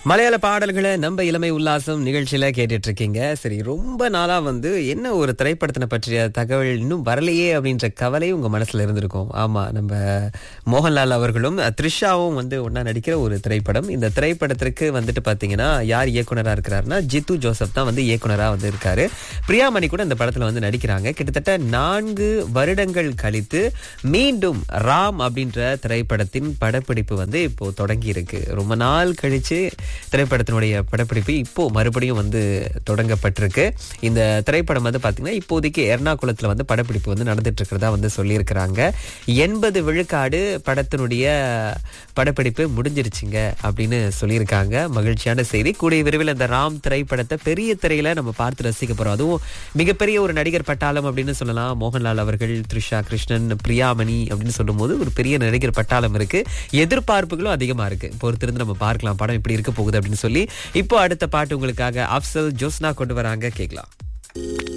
மலையாள பாடல்களை நம்ம இளமை உல்லாசம் நிகழ்ச்சியில கேட்டுட்டு இருக்கீங்க சரி ரொம்ப நாளா வந்து என்ன ஒரு திரைப்படத்தினை பற்றிய தகவல் இன்னும் வரலையே அப்படின்ற கவலை உங்க மனசுல இருந்திருக்கும் ஆமா நம்ம மோகன்லால் அவர்களும் த்ரிஷாவும் வந்து ஒன்னா நடிக்கிற ஒரு திரைப்படம் இந்த திரைப்படத்திற்கு வந்துட்டு பாத்தீங்கன்னா யார் இயக்குனரா இருக்கிறாருன்னா ஜித்து ஜோசப் தான் வந்து இயக்குனரா வந்து இருக்காரு பிரியாமணி கூட இந்த படத்துல வந்து நடிக்கிறாங்க கிட்டத்தட்ட நான்கு வருடங்கள் கழித்து மீண்டும் ராம் அப்படின்ற திரைப்படத்தின் படப்பிடிப்பு வந்து இப்போ தொடங்கி இருக்கு ரொம்ப நாள் கழிச்சு திரைப்படத்தினுடைய படப்பிடிப்பு இப்போ மறுபடியும் வந்து தொடங்கப்பட்டிருக்கு இந்த திரைப்படம் வந்து பாத்தீங்கன்னா இப்போதைக்கு எர்ணாகுளத்துல வந்து படப்பிடிப்பு வந்து நடந்துட்டு இருக்கிறதா வந்து சொல்லியிருக்கிறாங்க எண்பது விழுக்காடு படத்தினுடைய படப்பிடிப்பு முடிஞ்சிருச்சுங்க அப்படின்னு சொல்லியிருக்காங்க மகிழ்ச்சியான செய்தி கூடிய விரைவில் இந்த ராம் திரைப்படத்தை பெரிய திரையில நம்ம பார்த்து ரசிக்க போறோம் அதுவும் மிகப்பெரிய ஒரு நடிகர் பட்டாளம் அப்படின்னு சொல்லலாம் மோகன்லால் அவர்கள் த்ரிஷா கிருஷ்ணன் பிரியாமணி அப்படின்னு சொல்லும்போது ஒரு பெரிய நடிகர் பட்டாளம் இருக்கு எதிர்பார்ப்புகளும் அதிகமா இருக்கு பொறுத்திருந்து நம்ம பார்க்கலாம் படம் இப்படி இருக்க போகுது அப்படின்னு சொல்லி இப்போ அடுத்த பாட்டு உங்களுக்காக அப்சல் ஜோஸ்னா கொண்டு வராங்க கேட்கலாம்